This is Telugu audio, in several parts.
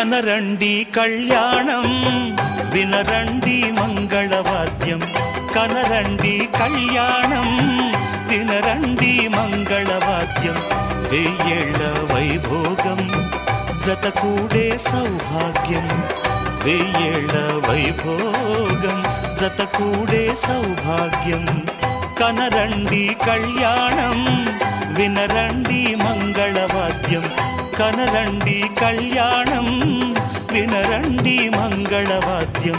కనరండి కళ్యాణం వినరండి మంగళవాద్యం కనరండి కళ్యాణం వినరండి మంగళవాద్యం వెయ్యేళ్ల వైభోగం జత కూడే సౌభాగ్యం వెయ్యేళ్ల వైభోగం జత కూడే సౌభాగ్యం కనరండి కళ్యాణం వినరండి మంగళవాద్యం కనరండి కళ్యాణం వినరండి మంగళవాద్యం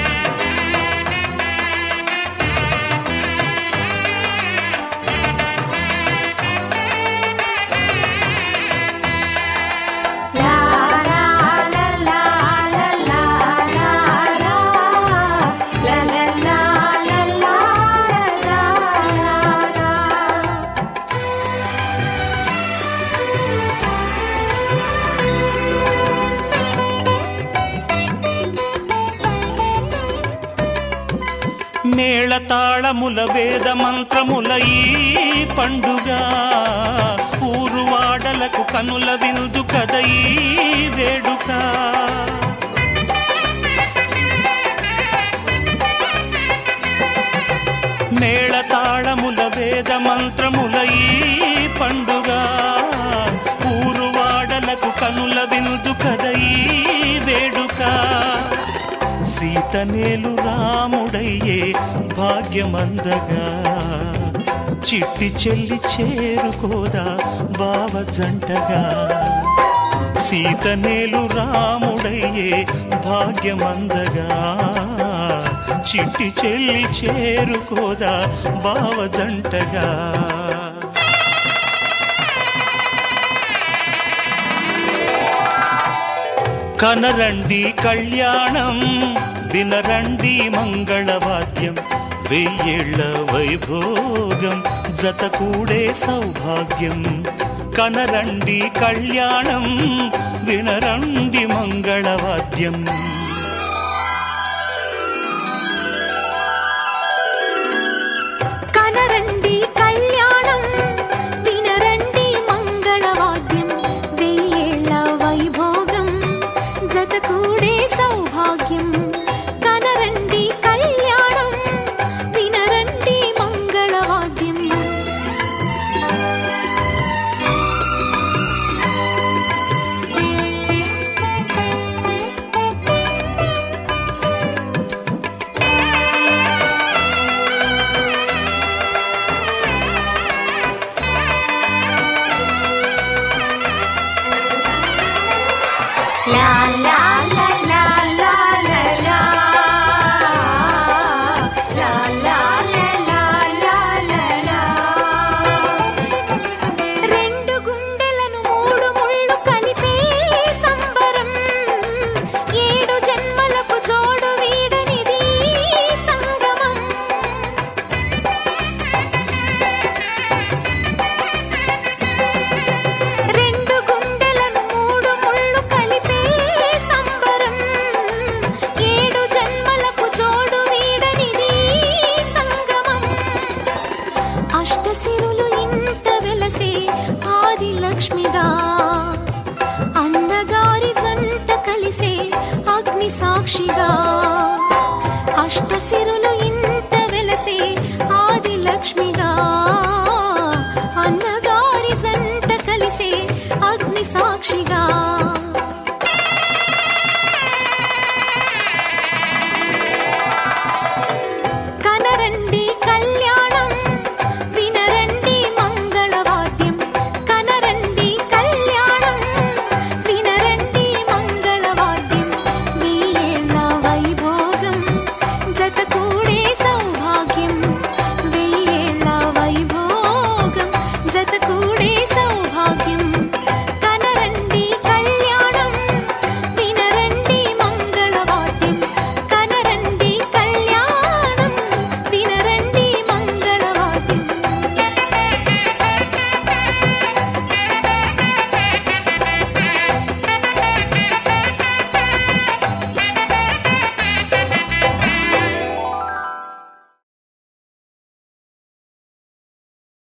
మేళతాళముల వేద మంత్రముల ఈ పండుగ ఊరువాడలకు కనుల విందు కద ఈ వేడుక మేళతాళముల వేద మంత్రముల ఈ పండుగ ఊరువాడలకు కనుల విందు కద ఈ వేడుక సీతనేలు రాముడయ్యే భాగ్యమందగా చిట్టి చెల్లి చేరుకోదా బావ జంటగా సీతనేలు రాముడయ్యే భాగ్యమందగా చిట్టి చెల్లి చేరుకోదా బావ జంటగా కనరండి కళ్యాణం వినరండి మంగళవాద్యం వెయ్యేళ్ల వైభోగం జత కూడే సౌభాగ్యం కనరండి కళ్యాణం వినరండి మంగళవాద్యం కనరండి కళ్యాణం వినరండి మంగళవాద్యం వెయ్యేళ్ల వైభోగం జత కూడే సౌభాగ్యం కనరండి కళ్యాణం వినరండి మంగళవాద్యం La la la la la la la La la la la la la la రెండు గుండెలను మూడు ముళ్ళు కలిపే సంబరం ఏడు జన్మలకు జోడు వీడనిది సంగమం రెండు గుండెలను మూడు ముళ్ళు కలిపే సంబరం ఏడు జన్మలకు జోడు వీడనిది సంగమం అష్టసిరులు ఇంత వెలసే ఆది లక్ష్మిగా అందగారి జంట కలిసే అగ్ని సాక్షిగా అష్టసిరులు ఇంత వెలసే ఆది లక్ష్మిగా